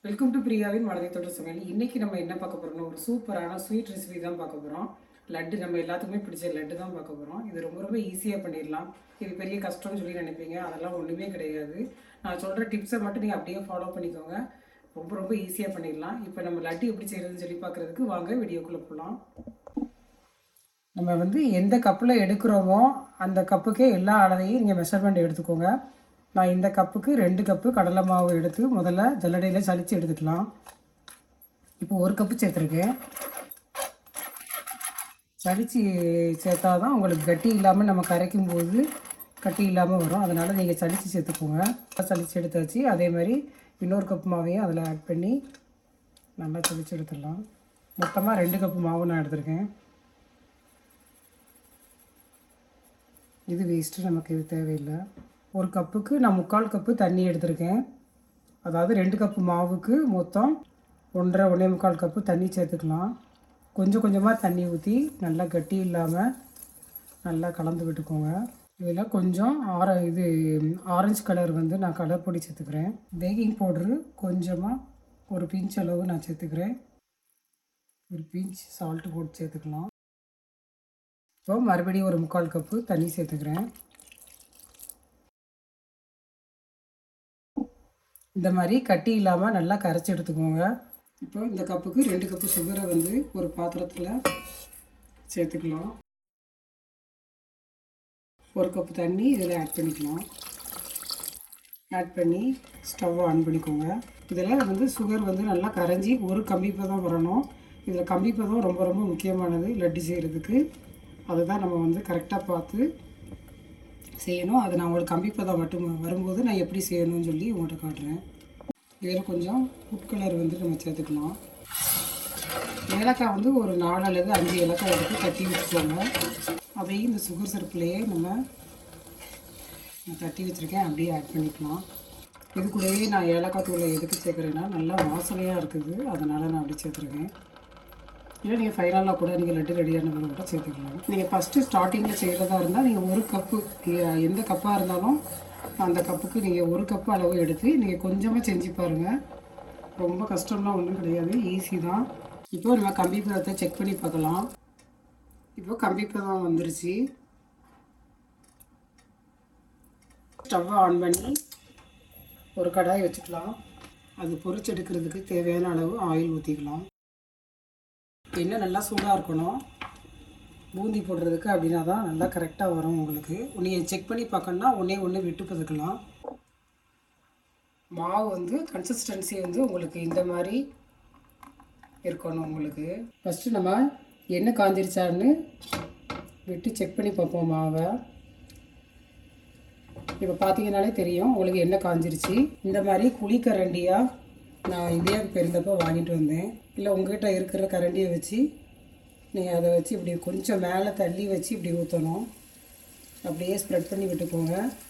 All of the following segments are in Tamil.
வெல்கம் டு பிரியாவின் மனதை தொட்டு சமையல் இன்னைக்கு நம்ம என்ன பார்க்க போறோம்னா ஒரு சூப்பரான ஸ்வீட் ரெசிபி தான் பார்க்க போறோம் லட்டு நம்ம எல்லாத்துக்குமே பிடிச்ச லட்டு தான் பார்க்க போறோம் இது ரொம்ப ரொம்ப ஈஸியாக பண்ணிடலாம் இது பெரிய கஷ்டம்னு சொல்லி நினைப்பீங்க அதெல்லாம் ஒன்றுமே கிடையாது நான் சொல்கிற டிப்ஸை மட்டும் நீங்கள் அப்படியே ஃபாலோ பண்ணிக்கோங்க ரொம்ப ரொம்ப ஈஸியாக பண்ணிடலாம் இப்போ நம்ம லட்டு எப்படி செய்யறதுன்னு சொல்லி பார்க்குறதுக்கு வாங்க வீடியோக்குள்ளே போகலாம் நம்ம வந்து எந்த கப்பில் எடுக்கிறோமோ அந்த கப்புக்கே எல்லா அளவையும் நீங்கள் மெஷர்மெண்ட் எடுத்துக்கோங்க நான் இந்த கப்புக்கு ரெண்டு கப்பு கடலை மாவு எடுத்து முதல்ல ஜல்லடையில் சலித்து எடுத்துக்கலாம் இப்போ ஒரு கப்பு சேர்த்துருக்கேன் சலித்து சேர்த்தா தான் உங்களுக்கு கட்டி இல்லாமல் நம்ம கரைக்கும் போது கட்டி இல்லாமல் வரும் அதனால் நீங்கள் சலித்து சேர்த்துக்கோங்க சலித்து எடுத்தாச்சு அதே மாதிரி இன்னொரு கப் மாவையும் அதில் ஆட் பண்ணி நல்லா சலித்து எடுத்துடலாம் மொத்தமாக ரெண்டு கப்பு மாவு நான் எடுத்திருக்கேன் இது வேஸ்ட்டு நமக்கு இது தேவையில்லை ஒரு கப்புக்கு நான் முக்கால் கப்பு தண்ணி எடுத்திருக்கேன் அதாவது ரெண்டு கப்பு மாவுக்கு மொத்தம் ஒன்றரை ஒன்றே முக்கால் கப்பு தண்ணி சேர்த்துக்கலாம் கொஞ்சம் கொஞ்சமாக தண்ணி ஊற்றி நல்லா கட்டி இல்லாமல் நல்லா கலந்து விட்டுக்கோங்க இதில் கொஞ்சம் ஆர இது ஆரஞ்சு கலர் வந்து நான் கலர் பொடி சேர்த்துக்கிறேன் பேக்கிங் பவுட்ரு கொஞ்சமாக ஒரு பிஞ்ச் அளவு நான் சேர்த்துக்கிறேன் ஒரு பிஞ்ச் சால்ட்டு போட்டு சேர்த்துக்கலாம் இப்போ மறுபடியும் ஒரு முக்கால் கப்பு தண்ணி சேர்த்துக்கிறேன் இந்த மாதிரி கட்டி இல்லாமல் நல்லா கரைச்சி எடுத்துக்கோங்க இப்போ இந்த கப்புக்கு ரெண்டு கப்பு சுகரை வந்து ஒரு பாத்திரத்தில் சேர்த்துக்கலாம் ஒரு கப்பு தண்ணி இதில் ஆட் பண்ணிக்கலாம் ஆட் பண்ணி ஸ்டவ் ஆன் பண்ணிக்கோங்க இதில் வந்து சுகர் வந்து நல்லா கரைஞ்சி ஒரு கம்பிப்பதம் வரணும் இதில் கம்பிப்பதம் ரொம்ப ரொம்ப முக்கியமானது லட்டு செய்கிறதுக்கு அதுதான் நம்ம வந்து கரெக்டாக பார்த்து செய்யணும் அது நான் உங்களுக்கு கம்பிப்பதம் மட்டும் வரும்போது நான் எப்படி செய்யணும்னு சொல்லி உங்கள்கிட்ட காட்டுறேன் இதில் கொஞ்சம் ஃபுட் கலர் வந்து நம்ம சேர்த்துக்கலாம் ஏலக்காய் வந்து ஒரு நாலு அல்லது அஞ்சு ஏலக்காய் எடுத்து தட்டி வச்சுக்கோங்க அதையும் இந்த சுகர் சிரப்புலேயே நம்ம நான் தட்டி வச்சுருக்கேன் அப்படியே ஆட் பண்ணிக்கலாம் இது கூடயே நான் ஏலக்காய் தூளை எதுக்கு சேர்க்குறேன்னா நல்லா வாசனையாக இருக்குது அதனால் நான் அப்படி சேர்த்துருக்கேன் இல்லை நீங்கள் ஃபைனலாக கூட நீங்கள் லட்டு ரெடியான பிறகு கூட சேர்த்துக்கலாம் நீங்கள் ஃபஸ்ட்டு ஸ்டார்டிங்கில் செய்கிறதா இருந்தால் நீங்கள் ஒரு கப்பு எந்த கப்பாக இருந்தாலும் அந்த கப்புக்கு நீங்கள் ஒரு கப்பு அளவு எடுத்து நீங்கள் கொஞ்சமாக செஞ்சு பாருங்கள் ரொம்ப கஷ்டம்லாம் ஒன்றும் கிடையாது ஈஸி தான் இப்போ நம்ம கம்பி பதத்தை செக் பண்ணி பார்க்கலாம் இப்போ கம்பி பதம் வந்துருச்சு ஸ்டவ்வை ஆன் பண்ணி ஒரு கடாய் வச்சுக்கலாம் அது பொரிச்சு எடுக்கிறதுக்கு தேவையான அளவு ஆயில் ஊற்றிக்கலாம் எண்ணெய் நல்லா சூடாக இருக்கணும் பூந்தி போடுறதுக்கு அப்படின்னா தான் நல்லா கரெக்டாக வரும் உங்களுக்கு நீங்கள் செக் பண்ணி பார்க்கணுன்னா ஒன்றே ஒன்று விட்டு பதுக்கலாம் மாவு வந்து கன்சிஸ்டன்சி வந்து உங்களுக்கு இந்த மாதிரி இருக்கணும் உங்களுக்கு ஃபஸ்ட்டு நம்ம எண்ணெய் காஞ்சிருச்சான்னு விட்டு செக் பண்ணி பார்ப்போம் மாவை இப்போ பார்த்தீங்கனாலே தெரியும் உங்களுக்கு எண்ணெய் காஞ்சிருச்சு இந்த மாதிரி குழிக்கரண்டியாக நான் இந்தியாவுக்கு போயிருந்தப்போ வாங்கிட்டு வந்தேன் இல்லை உங்ககிட்ட இருக்கிற கரண்டியை வச்சு நீங்கள் அதை வச்சு இப்படி கொஞ்சம் மேலே தள்ளி வச்சு இப்படி ஊற்றணும் அப்படியே ஸ்ப்ரெட் பண்ணி விட்டுக்கோங்க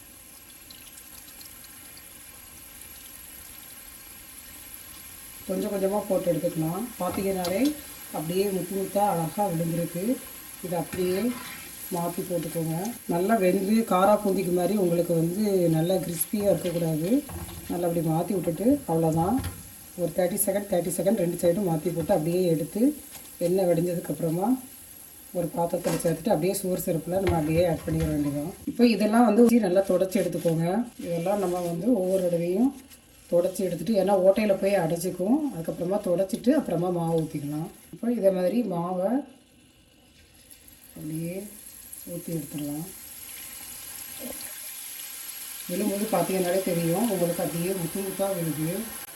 கொஞ்சம் கொஞ்சமாக போட்டு எடுத்துக்கலாம் பார்த்தீங்கன்னாலே அப்படியே முத்து முத்தாக அழகாக விழுந்திருக்கு இதை அப்படியே மாற்றி போட்டுக்கோங்க நல்லா வெந்து காரா பூந்திக்கு மாதிரி உங்களுக்கு வந்து நல்லா கிறிஸ்பியாக இருக்கக்கூடாது நல்லா அப்படி மாற்றி விட்டுட்டு அவ்வளோதான் ஒரு தேர்ட்டி செகண்ட் தேர்ட்டி செகண்ட் ரெண்டு சைடும் மாற்றி போட்டு அப்படியே எடுத்து எண்ணெய் வடிஞ்சதுக்கப்புறமா ஒரு பாத்திரத்தில் சேர்த்துட்டு அப்படியே சோறு சிறப்பில் நம்ம அப்படியே ஆட் பண்ணிக்க வேண்டியதான் இப்போ இதெல்லாம் வந்து ஊற்றி நல்லா தொடச்சி எடுத்துக்கோங்க இதெல்லாம் நம்ம வந்து ஒவ்வொரு தடவையும் தொடச்சி எடுத்துகிட்டு ஏன்னா ஓட்டையில் போய் அடைச்சிக்கும் அதுக்கப்புறமா தொடச்சிட்டு அப்புறமா மாவு ஊற்றிக்கலாம் இப்போ இதே மாதிரி மாவை அப்படியே ஊற்றி எடுத்துடலாம் விழும்போது பார்த்தீங்கன்னாலே தெரியும் உங்களுக்கு அப்படியே முத்து முத்தாக விழுது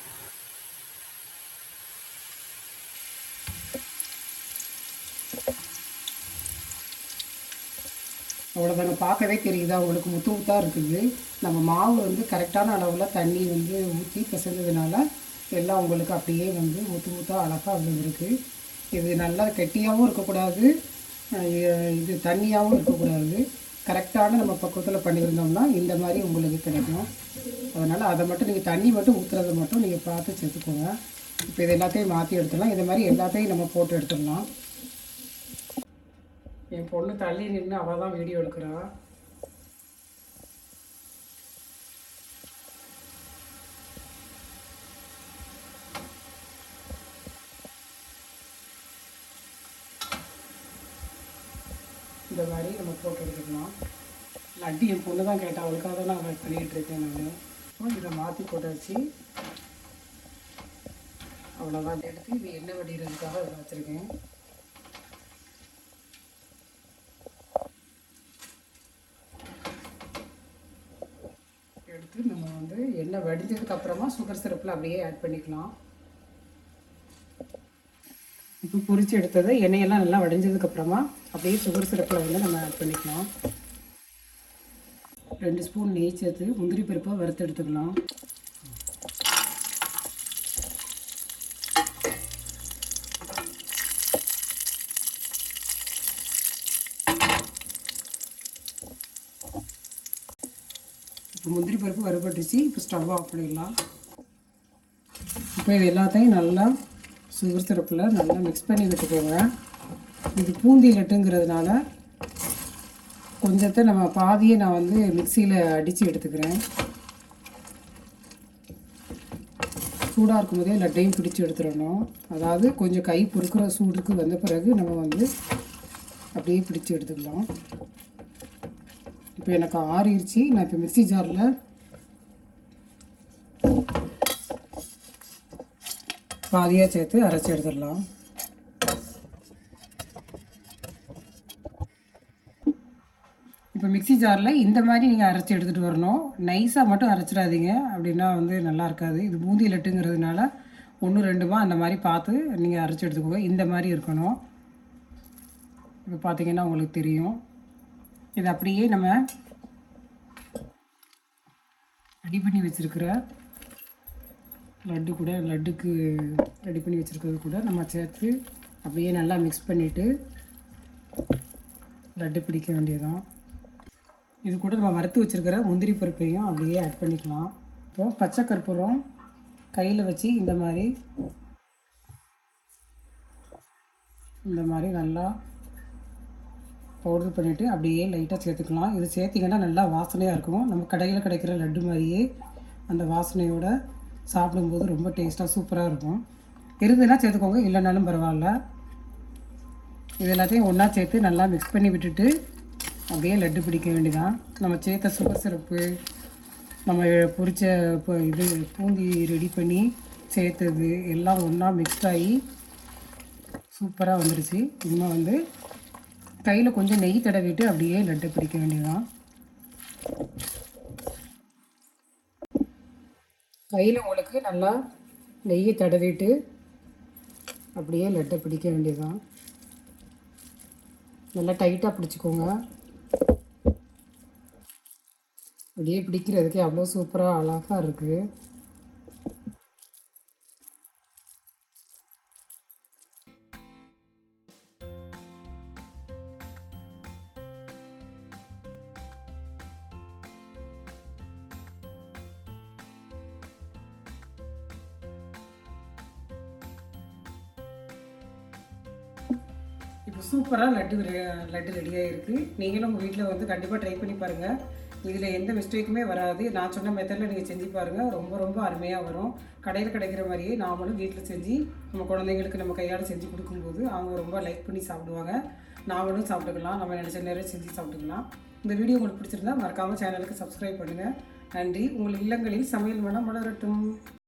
அவ்வளோதாங்க பார்க்கவே தெரியுதா உங்களுக்கு முத்து முத்தாக இருக்குது நம்ம மாவு வந்து கரெக்டான அளவில் தண்ணி வந்து ஊற்றி பிசைஞ்சதுனால எல்லாம் உங்களுக்கு அப்படியே வந்து முத்து முத்தாக அழகாக விழுந்துருக்கு இது நல்லா கெட்டியாகவும் இருக்கக்கூடாது இது தண்ணியாகவும் இருக்கக்கூடாது கரெக்டான நம்ம பக்குவத்தில் பண்ணியிருந்தோம்னா இந்த மாதிரி உங்களுக்கு கிடைக்கும் அதனால் அதை மட்டும் நீங்கள் தண்ணி மட்டும் ஊற்றுறதை மட்டும் நீங்கள் பார்த்து சேர்த்துக்கோங்க இப்போ இது எல்லாத்தையும் மாற்றி எடுத்துடலாம் இதை மாதிரி எல்லாத்தையும் நம்ம போட்டு எடுத்துடலாம் என் பொண்ணு தள்ளி நின்று அவள் தான் வீடியோ எடுக்கிறா இந்த மாதிரி நம்ம போட்டு எடுத்துக்கலாம் லட்டு என் பொண்ணு தான் கேட்டா அவளுக்காக தான் நான் பண்ணிகிட்டு இருக்கேன் நான் இதை மாற்றி போட்டாச்சு அவ்வளோதான் எடுத்து இது எண்ணெய் வடிகிறதுக்காக இதை வச்சுருக்கேன் எடுத்து நம்ம வந்து எண்ணெய் வடிஞ்சதுக்கு அப்புறமா சுகர் சிரப்பில் அப்படியே ஆட் பண்ணிக்கலாம் இப்போ பொரிச்சு எடுத்ததை எண்ணெயெல்லாம் நல்லா வடிஞ்சதுக்கு அப்புறமா அப்படியே சுகர் சிரப்பில் வந்து நம்ம ஆட் பண்ணிக்கலாம் ரெண்டு ஸ்பூன் நெய் சேர்த்து முந்திரி பருப்பை வறுத்து எடுத்துக்கலாம் இப்போ முந்திரி பருப்பு வறுபட்டுச்சு இப்போ ஸ்டவ் ஆஃப் பண்ணிடலாம் இப்போ இது எல்லாத்தையும் நல்லா சுகர் சிரப்பில் நல்லா மிக்ஸ் பண்ணி விட்டுக்கோங்க இது பூந்தி லட்டுங்கிறதுனால கொஞ்சத்தை நம்ம பாதியை நான் வந்து மிக்சியில் அடித்து எடுத்துக்கிறேன் சூடாக இருக்கும்போதே லட்டையும் பிடிச்சி எடுத்துடணும் அதாவது கொஞ்சம் கை பொறுக்கிற சூடுக்கு வந்த பிறகு நம்ம வந்து அப்படியே பிடிச்சி எடுத்துக்கலாம் இப்போ எனக்கு ஆறிடுச்சு நான் இப்போ மிக்ஸி ஜாரில் பாதியாக சேர்த்து அரைச்சி எடுத்துடலாம் இப்போ மிக்ஸி ஜாரில் இந்த மாதிரி நீங்கள் அரைச்சி எடுத்துகிட்டு வரணும் நைஸாக மட்டும் அரைச்சிடாதீங்க அப்படின்னா வந்து நல்லா இருக்காது இது பூந்தி லட்டுங்கிறதுனால ஒன்று ரெண்டுமா அந்த மாதிரி பார்த்து நீங்கள் அரைச்சி எடுத்துக்கோங்க இந்த மாதிரி இருக்கணும் இப்போ பார்த்தீங்கன்னா உங்களுக்கு தெரியும் இது அப்படியே நம்ம ரெடி பண்ணி வச்சுருக்கிற லட்டு கூட லட்டுக்கு ரெடி பண்ணி வச்சுருக்கிறது கூட நம்ம சேர்த்து அப்படியே நல்லா மிக்ஸ் பண்ணிவிட்டு லட்டு பிடிக்க வேண்டியதான் இது கூட நம்ம வறுத்து வச்சுருக்கிற முந்திரி பருப்பையும் அப்படியே ஆட் பண்ணிக்கலாம் இப்போது பச்சை கற்பூரம் கையில் வச்சு இந்த மாதிரி இந்த மாதிரி நல்லா பவுடர் பண்ணிவிட்டு அப்படியே லைட்டாக சேர்த்துக்கலாம் இது சேர்த்திங்கன்னா நல்லா வாசனையாக இருக்கும் நம்ம கடையில் கிடைக்கிற லட்டு மாதிரியே அந்த வாசனையோட சாப்பிடும்போது ரொம்ப டேஸ்ட்டாக சூப்பராக இருக்கும் இருந்ததுன்னா சேர்த்துக்கோங்க இல்லைனாலும் பரவாயில்ல இது எல்லாத்தையும் ஒன்றா சேர்த்து நல்லா மிக்ஸ் பண்ணி விட்டுட்டு அப்படியே லட்டு பிடிக்க வேண்டியதான் நம்ம சேர்த்த சுகர் சிரப்பு நம்ம பொரிச்ச இப்போ இது பூந்தி ரெடி பண்ணி சேர்த்தது எல்லாம் ஒன்றா மிக்ஸ் ஆகி சூப்பராக வந்துடுச்சு இன்னும் வந்து கையில் கொஞ்சம் நெய் தடவிட்டு அப்படியே லட்டு பிடிக்க வேண்டியதான் கையில் உங்களுக்கு நல்லா நெய்யை தடவிட்டு அப்படியே லட்டை பிடிக்க வேண்டியதான் நல்லா டைட்டாக பிடிச்சிக்கோங்க அப்படியே பிடிக்கிறதுக்கே அவ்வளோ சூப்பராக அழகாக இருக்குது இப்போ சூப்பராக லட்டு ரெ- லட்டு ரெடியாக இருக்குது நீங்களும் உங்கள் வீட்டில் வந்து கண்டிப்பாக ட்ரை பண்ணி பாருங்கள் இதில் எந்த மிஸ்டேக்குமே வராது நான் சொன்ன மெத்தடில் நீங்கள் செஞ்சு பாருங்கள் ரொம்ப ரொம்ப அருமையாக வரும் கடையில் கிடைக்கிற மாதிரியே நாமளும் வீட்டில் செஞ்சு நம்ம குழந்தைங்களுக்கு நம்ம கையால் செஞ்சு கொடுக்கும்போது அவங்க ரொம்ப லைக் பண்ணி சாப்பிடுவாங்க நாமளும் சாப்பிட்டுக்கலாம் நம்ம நினச்ச நேரம் செஞ்சு சாப்பிட்டுக்கலாம் இந்த வீடியோ உங்களுக்கு பிடிச்சிருந்தா மறக்காமல் சேனலுக்கு சப்ஸ்கிரைப் பண்ணுங்கள் நன்றி உங்கள் இல்லங்களில் சமையல் மனம் வளரட்டும்